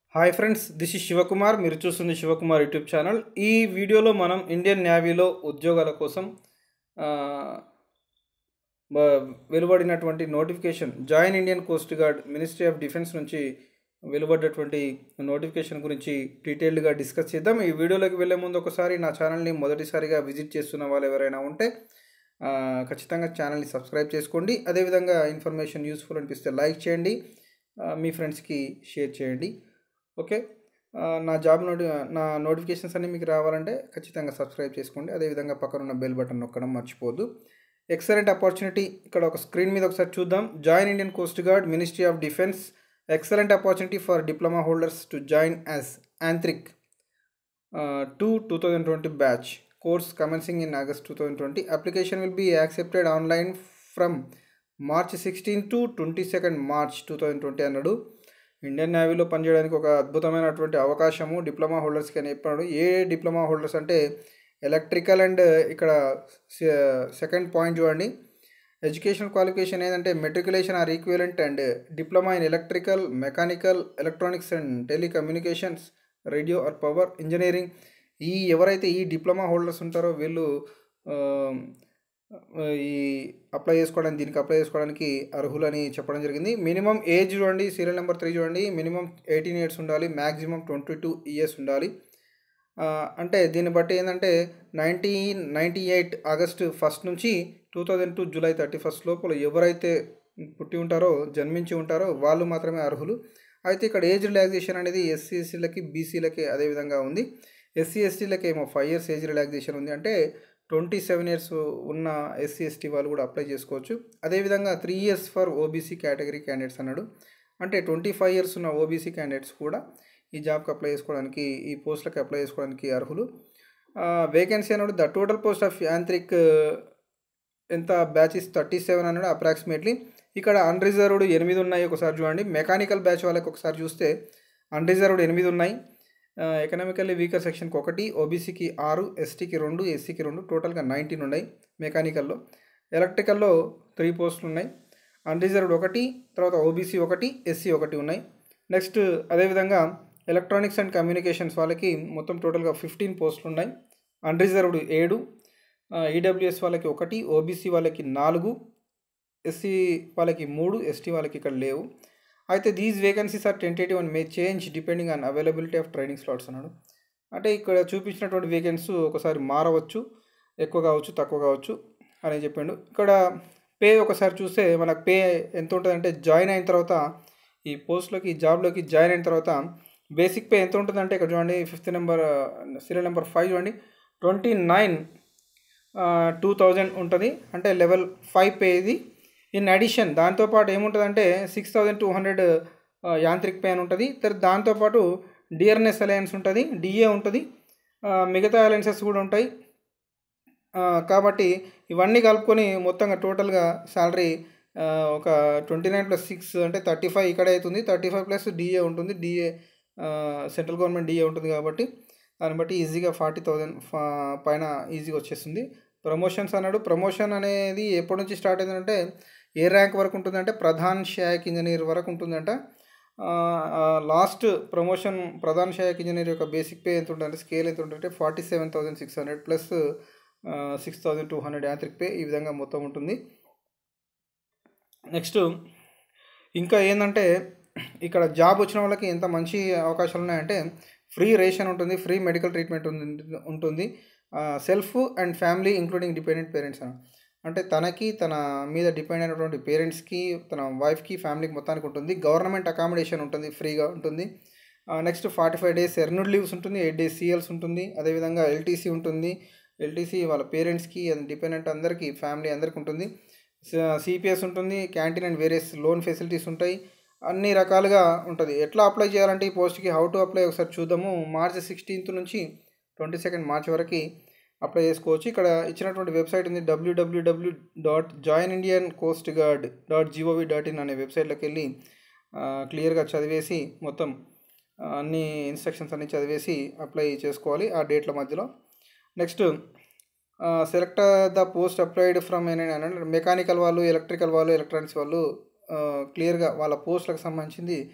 hi friends this is Shivakumar మీరు చూస్తుంది Shivakumar YouTube channel ఈ వీడియోలో మనం ఇండియన్ నేవీలో ఉద్యోగాల కోసం ఆ, బ- వెలువడినటువంటి notification join Indian coast guard ministry of defence నుంచి వెలువడ్డటువంటి నోటిఫికేషన్ గురించి డీటెయిల్డ్గా డిస్కస్ చేద్దాం ఈ వీడియోలోకి వెళ్ళే ముందు ఒకసారి నా ఛానల్ని మొదటిసారిగా విజిట్ చేస్తున్న వాళ్ళు ఎవరైనా ఉంటే ఆ, ఖచ్చితంగా ఛానల్ని సబ్స్క్రైబ్ చేసుకోండి అదేవిధంగా ఇన్ఫర్మేషన్ యూస్ఫుల్ అనిపిస్తే లైక్ చేయండి ఆ, మీ ఫ్రెండ్స్కి షేర్ చేయండి ఓకే ఆ, నా జాబ్ నోటి నా నోటిఫికేషన్స్ అన్నీ మీకు రావాలంటే ఖచ్చితంగా సబ్స్క్రైబ్ చేసుకోండి అదేవిధంగా పక్కన ఉన్న బెల్ బటన్ నొక్కడం మర్చిపోవద్దు ఎక్సలెంట్ ఆపర్చునిటీ ఇక్కడ ఒక స్క్రీన్ మీద ఒకసారి చూద్దాం join Indian coast guard ministry of defence excellent opportunity for diploma holders to join as Yantrik to two thousand twenty batch course commencing in August two thousand twenty application will be accepted online from March sixteen to twenty second March two thousand twenty అన్నాడు Indian నేవీలో పనిచేయడానికి ఒక అద్భుతమైనటువంటి అవకాశము diploma హోల్డర్స్కి అని చెప్పాడు ఏ డిప్లొమా హోల్డర్స్ అంటే ఎలక్ట్రికల్ అండ్ ఇక్కడ సెకండ్ పాయింట్ చూడండి ఎడ్యుకేషనల్ క్వాలిఫికేషన్ ఏంటంటే matriculation or equivalent and diploma in electrical mechanical electronics and telecommunications radio or power engineering ఈ ఎవరైతే ఈ డిప్లొమా హోల్డర్స్ ఉంటారో వీళ్ళు ఆ, ఈ అప్లై చేసుకోవడానికి దీనికి అప్లై చేసుకోవడానికి అర్హులని చెప్పడం జరిగింది మినిమం ఏజ్ చూడండి సీరియల్ నెంబర్ త్రీ చూడండి మినిమం ఎయిటీన్ ఇయర్స్ ఉండాలి మ్యాక్సిమం ట్వంటీ టూ ఇయర్స్ ఉండాలి ఆ, అంటే దీన్ని బట్టి ఏంటంటే nineteen ninety eight August first నుంచి two thousand two July thirty first లోపల ఎవరైతే పుట్టి ఉంటారో జన్మించి ఉంటారో వాళ్ళు మాత్రమే అర్హులు అయితే ఇక్కడ ఏజ్ రిలాక్సేషన్ అనేది ఎస్సీ ఎస్సీలకి బీసీలకి అదేవిధంగా ఉంది ఎస్సీ ఎస్టీలకి ఏమో ఫైవ్ ఇయర్స్ ఏజ్ రిలాక్సేషన్ ఉంది అంటే ట్వంటీ సెవెన్ ఇయర్స్ ఉన్న ఎస్సీ ఎస్టీ వాళ్ళు కూడా అప్లై చేసుకోవచ్చు అదేవిధంగా three years for OBC category candidates అన్నాడు అంటే ట్వంటీ ఫైవ్ ఇయర్స్ ఉన్న ఓబీసీ క్యాండిడేట్స్ కూడా ఈ జాబ్కి అప్లై చేసుకోవడానికి ఈ పోస్టులకు అప్లై చేసుకోవడానికి అర్హులు వేకెన్సీ అన్నాడు the total post of Yantrik ఎంత బ్యాచెస్ థర్టీ సెవెన్ అన్నాడు అప్రాక్సిమేట్లీ ఇక్కడ అన్రిజర్వ్డ్ ఎనిమిది ఉన్నాయి ఒకసారి చూడండి మెకానికల్ బ్యాచ్ వాళ్ళకి ఒకసారి చూస్తే అన్రిజర్వ్డ్ ఎనిమిది ఉన్నాయి ఎకనామికల్లీ వీకర్ సెక్షన్కి ఒకటి ఓబీసీకి ఆరు ఎస్టీకి రెండు ఎస్సీకి రెండు టోటల్గా నైన్టీన్ ఉన్నాయి మెకానికల్లో ఎలక్ట్రికల్లో త్రీ పోస్టులు ఉన్నాయి అన్రిజర్వ్డ్ ఒకటి తర్వాత ఓబీసీ ఒకటి ఎస్సీ ఒకటి ఉన్నాయి నెక్స్ట్ అదేవిధంగా ఎలక్ట్రానిక్స్ అండ్ కమ్యూనికేషన్స్ వాళ్ళకి మొత్తం టోటల్గా ఫిఫ్టీన్ పోస్టులు ఉన్నాయి అన్రిజర్వ్డ్ ఏడు ఈడబ్ల్యూఎస్ వాళ్ళకి ఒకటి ఓబీసీ వాళ్ళకి నాలుగు ఎస్సీ వాళ్ళకి మూడు ఎస్టీ వాళ్ళకి ఇక్కడ లేవు అయితే these vacancies are tentative and may change depending on availability of training slots అన్నాడు అంటే ఇక్కడ చూపించినటువంటి వేకెన్సీ ఒకసారి మారవచ్చు ఎక్కువ కావచ్చు తక్కువ కావచ్చు అని చెప్పిండు ఇక్కడ పే ఒకసారి చూస్తే మనకు పే ఎంత ఉంటుందంటే జాయిన్ అయిన తర్వాత ఈ పోస్ట్లోకి ఈ జాబ్లోకి జాయిన్ అయిన తర్వాత బేసిక్ పే ఎంత ఉంటుందంటే ఇక్కడ చూడండి fifth number serial number five చూడండి ట్వంటీ నైన్ టూ థౌజండ్ ఉంటుంది అంటే లెవెల్ ఫైవ్ పే ఇది ఇన్ అడిషన్ దాంతోపాటు ఏముంటుందంటే six thousand two hundred Yantrik pay అని ఉంటుంది తర్వాత దాంతోపాటు డిఆర్ఎన్ఎస్ అలయన్స్ ఉంటుంది డిఏ ఉంటుంది ఆ, మిగతా అలయన్సెస్ కూడా ఉంటాయి ఆ, కాబట్టి ఇవన్నీ కలుపుకొని మొత్తంగా టోటల్గా శాలరీ ఒక ట్వంటీ నైన్ ప్లస్ సిక్స్ అంటే థర్టీ ఫైవ్ ఇక్కడే అవుతుంది థర్టీ ఫైవ్ ప్లస్ డిఏ ఉంటుంది డిఏ సెంట్రల్ గవర్నమెంట్ డిఏ ఉంటుంది కాబట్టి దాన్ని బట్టి ఈజీగా ఫార్టీ థౌజండ్ పైన ఈజీగా వచ్చేస్తుంది ప్రమోషన్స్ అన్నాడు ప్రమోషన్ అనేది ఎప్పటి నుంచి స్టార్ట్ అయిందంటే ఏ ర్యాంక్ వరకు ఉంటుందంటే ప్రధాన్ షాయక్ ఇంజనీర్ వరకు ఉంటుందంట last promotion Pradhan Sahayak engineer యొక్క బేసిక్ పే ఎంత ఉంటుందంటే స్కేల్ ఎంత ఉంటుందంటే forty seven thousand six hundred plus six thousand two hundred Yantrik pay ఈ విధంగా మొత్తం ఉంటుంది నెక్స్ట్ ఇంకా ఏంటంటే ఇక్కడ జాబ్ వచ్చిన వాళ్ళకి ఎంత మంచి అవకాశాలు ఉన్నాయంటే ఫ్రీ రేషన్ ఉంటుంది ఫ్రీ మెడికల్ ట్రీట్మెంట్ ఉంది ఉంటుంది self and family including dependent parents అంటే తనకి తన మీద డిపెండ్ అయినటువంటి పేరెంట్స్కి తన వైఫ్కి ఫ్యామిలీకి మొత్తానికి ఉంటుంది గవర్నమెంట్ అకామిడేషన్ ఉంటుంది ఫ్రీగా ఉంటుంది next forty five days earned leaves ఉంటుంది ఎయిట్ డేస్ సిఎల్స్ ఉంటుంది అదేవిధంగా ఎల్టీసీ ఉంటుంది ఎల్టీసీ వాళ్ళ పేరెంట్స్కి డిపెండెంట్ అందరికీ ఫ్యామిలీ అందరికీ ఉంటుంది సిపిఎస్ ఉంటుంది canteen and various loan facilities ఉంటాయి అన్ని రకాలుగా ఉంటుంది ఎట్లా అప్లై చేయాలంటే ఈ పోస్ట్కి హౌ టు అప్లై ఒకసారి చూద్దాము మార్చ్ సిక్స్టీన్త్ నుంచి ట్వంటీ సెకండ్ మార్చ్ వరకు అప్లై చేసుకోవచ్చు ఇక్కడ ఇచ్చినటువంటి వెబ్సైట్ ఉంది డబ్ల్యూడబ్ల్యూడబ్ల్యూ dot join Indian coast guard dot gov dot in అనే వెబ్సైట్లోకి వెళ్ళి క్లియర్గా చదివేసి మొత్తం ఆ, అన్ని ఇన్స్ట్రక్షన్స్ అన్ని చదివేసి అప్లై చేసుకోవాలి ఆ డేట్ల మధ్యలో next select the post applied from అని మెకానికల్ వాళ్ళు ఎలక్ట్రికల్ వాళ్ళు ఎలక్ట్రానిక్స్ వాళ్ళు క్లియర్గా వాళ్ళ పోస్టులకు సంబంధించింది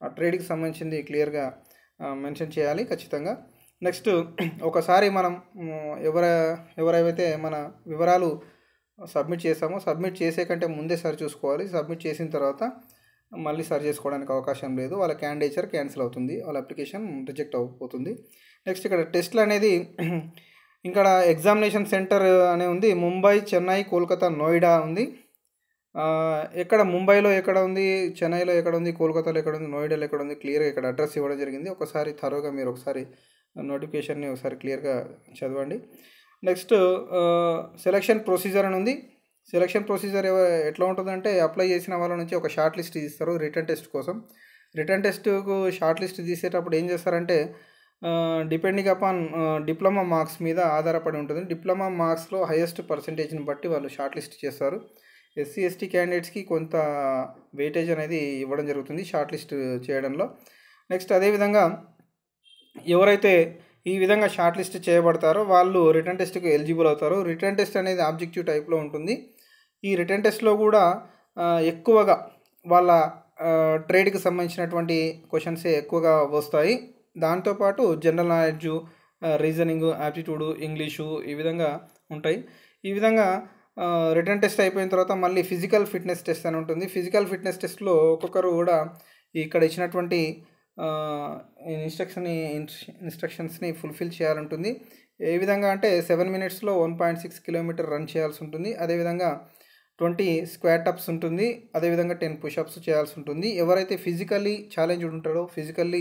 ఆ ట్రేడ్కి సంబంధించింది క్లియర్గా మెన్షన్ చేయాలి ఖచ్చితంగా నెక్స్ట్ ఒకసారి మనం మ్, ఎవర ఎవరైతే మన వివరాలు సబ్మిట్ చేసామో సబ్మిట్ చేసే కంటే ముందే సరి చూసుకోవాలి సబ్మిట్ చేసిన తర్వాత మళ్ళీ సరి చేసుకోవడానికి అవకాశం లేదు వాళ్ళ క్యాండిడేచర్ క్యాన్సిల్ అవుతుంది వాళ్ళ అప్లికేషన్ రిజెక్ట్ అయిపోతుంది నెక్స్ట్ ఇక్కడ టెస్ట్లు అనేది ఇక్కడ ఎగ్జామినేషన్ సెంటర్ అనే ఉంది ముంబై చెన్నై కోల్కతా నోయిడా ఉంది ఆ, ఎక్కడ ముంబైలో ఎక్కడ ఉంది చెన్నైలో ఎక్కడ ఉంది కోల్కతాలో ఎక్కడ ఉంది నోయిడాలో ఎక్కడ ఉంది క్లియర్గా ఇక్కడ అడ్రస్ ఇవ్వడం జరిగింది ఒకసారి థరోగా మీరు ఒకసారి నోటిఫికేషన్ని ఒకసారి క్లియర్గా చదవండి నెక్స్ట్ సెలక్షన్ ప్రొసీజర్ అని ఉంది సెలక్షన్ ప్రొసీజర్ ఎవ- ఎట్లా ఉంటుందంటే అప్లై చేసిన వాళ్ళ నుంచి ఒక షార్ట్ లిస్ట్ ఇస్తారు రిటర్న్ టెస్ట్ కోసం రిటర్న్ టెస్ట్కు షార్ట్ లిస్ట్ తీసేటప్పుడు ఏం చేస్తారంటే డిపెండింగ్ అపాన్ డిప్లొమా మార్క్స్ మీద ఆధారపడి ఉంటుంది డిప్లొమా మార్క్స్లో హైయెస్ట్ పర్సంటేజ్ని బట్టి వాళ్ళు షార్ట్ లిస్ట్ చేస్తారు ఎస్సీ ఎస్టీ క్యాండిడేట్స్కి కొంత వెయిటేజ్ అనేది ఇవ్వడం జరుగుతుంది షార్ట్ లిస్ట్ చేయడంలో నెక్స్ట్ అదేవిధంగా ఎవరైతే ఈ విధంగా షార్ట్ లిస్ట్ చేయబడతారో వాళ్ళు రిటర్న్ టెస్ట్కి ఎలిజిబుల్ అవుతారు రిటర్న్ టెస్ట్ అనేది ఆబ్జెక్టివ్ టైప్లో ఉంటుంది ఈ రిటర్న్ టెస్ట్లో కూడా ఆ, ఎక్కువగా వాళ్ళ ట్రేడ్కి సంబంధించినటువంటి క్వశ్చన్సే ఎక్కువగా వస్తాయి దాంతోపాటు general knowledge reasoning aptitude English ఈ విధంగా ఉంటాయి ఈ విధంగా రిటర్న్ టెస్ట్ అయిపోయిన తర్వాత మళ్ళీ ఫిజికల్ ఫిట్నెస్ టెస్ట్ అని ఉంటుంది ఫిజికల్ ఫిట్నెస్ టెస్ట్లో ఒక్కొక్కరు కూడా ఇక్కడ ఇచ్చినటువంటి ఇన్స్ట్రక్షన్ ఇన్స్ట్రక్షన్స్ని ఫుల్ఫిల్ చేయాలంటుంది ఏ విధంగా అంటే సెవెన్ మినిట్స్లో one point six kilometre run చేయాల్సి ఉంటుంది అదేవిధంగా ట్వంటీ స్క్వాట్ అప్స్ ఉంటుంది అదేవిధంగా టెన్ పుషప్స్ చేయాల్సి ఉంటుంది ఎవరైతే ఫిజికల్లీ ఛాలెంజ్ ఉంటారో ఫిజికల్లీ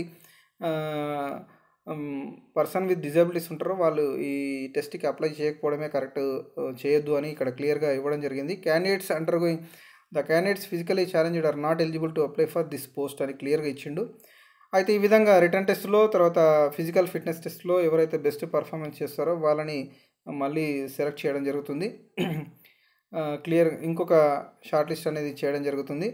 పర్సన్ విత్ డిజబిలిటీస్ ఉంటారో వాళ్ళు ఈ టెస్ట్కి అప్లై చేయకపోవడమే కరెక్ట్ చేయొద్దు అని ఇక్కడ క్లియర్గా ఇవ్వడం జరిగింది candidates undergoing the candidates physically challenged are not eligible to apply for this post అని క్లియర్గా ఇచ్చిండు అయితే ఈ విధంగా రిటర్న్ టెస్ట్లో తర్వాత ఫిజికల్ ఫిట్నెస్ టెస్ట్లో ఎవరైతే బెస్ట్ పర్ఫార్మెన్స్ చేస్తారో వాళ్ళని మళ్ళీ సెలెక్ట్ చేయడం జరుగుతుంది క్లియర్ ఇంకొక షార్ట్ లిస్ట్ అనేది చేయడం జరుగుతుంది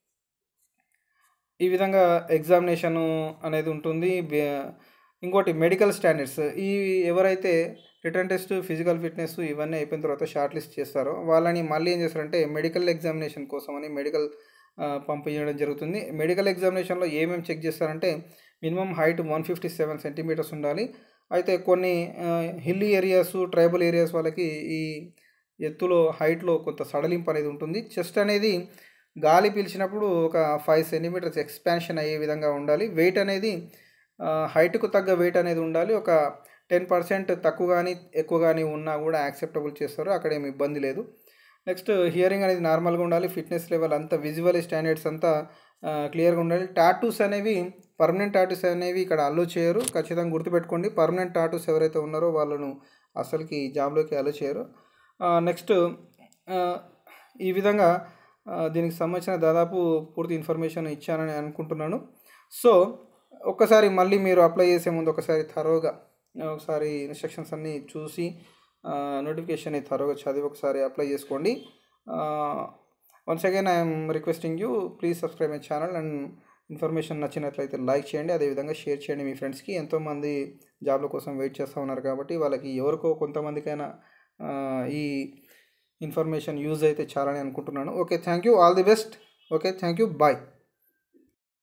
ఈ విధంగా ఎగ్జామినేషన్ అనేది ఉంటుంది బే- ఇంకోటి మెడికల్ స్టాండర్డ్స్ ఈ ఎవరైతే రిటర్న్ టెస్ట్ ఫిజికల్ ఫిట్నెస్ ఇవన్నీ అయిపోయిన తర్వాత షార్ట్ లిస్ట్ చేస్తారో వాళ్ళని మళ్ళీ ఏం చేస్తారంటే మెడికల్ ఎగ్జామినేషన్ కోసం అని మెడికల్ పంపించడం జరుగుతుంది మెడికల్ ఎగ్జామినేషన్లో ఏమేమి చెక్ చేస్తారంటే minimum height one fifty seven centimetres ఉండాలి అయితే కొన్ని హిల్లీ ఏరియాస్ ట్రైబల్ ఏరియాస్ వాళ్ళకి ఈ ఎత్తులో హైట్లో కొంత సడలింపు అనేది ఉంటుంది చెస్ట్ అనేది గాలి పీల్చినప్పుడు ఒక ఫైవ్ సెంటీమీటర్స్ ఎక్స్పాన్షన్ అయ్యే విధంగా ఉండాలి వెయిట్ అనేది హైట్కు తగ్గ వెయిట్ అనేది ఉండాలి ఒక టెన్ పర్సెంట్ తక్కువ కానీ ఎక్కువ కానీ ఉన్నా కూడా యాక్సెప్టబుల్ చేస్తారు అక్కడ ఏమి ఇబ్బంది లేదు నెక్స్ట్ హియరింగ్ అనేది నార్మల్గా ఉండాలి ఫిట్నెస్ లెవెల్ అంతా విజువల్ స్టాండర్డ్స్ అంతా క్లియర్గా ఉండాలి టాటూస్ అనేవి పర్మనెంట్ టాటూస్ అనేవి ఇక్కడ అలో చేయరు ఖచ్చితంగా గుర్తుపెట్టుకోండి పర్మనెంట్ టాటూస్ ఎవరైతే ఉన్నారో వాళ్ళను అసలుకి జాబ్లోకి అలో చేయరు నెక్స్ట్ ఈ విధంగా ఆ, దీనికి సంబంధించిన దాదాపు పూర్తి ఇన్ఫర్మేషన్ ఇచ్చానని అనుకుంటున్నాను సో ఒక్కసారి మళ్ళీ మీరు అప్లై చేసే ముందు ఒకసారి థరోగా ఒకసారి ఇన్స్ట్రక్షన్స్ అన్నీ చూసి నోటిఫికేషన్ థరోగా చదివి ఒకసారి అప్లై చేసుకోండి once again I'm requesting you please subscribe my channel and information నచ్చినట్లయితే లైక్ చేయండి అదేవిధంగా షేర్ చేయండి మీ ఫ్రెండ్స్కి ఎంతోమంది జాబ్ల కోసం వెయిట్ చేస్తూ ఉన్నారు కాబట్టి వాళ్ళకి ఎవరికో కొంతమందికైనా ఆ, ఈ ఇన్ఫర్మేషన్ యూజ్ అయితే చాలని అనుకుంటున్నాను okay thank you all the best okay thank you bye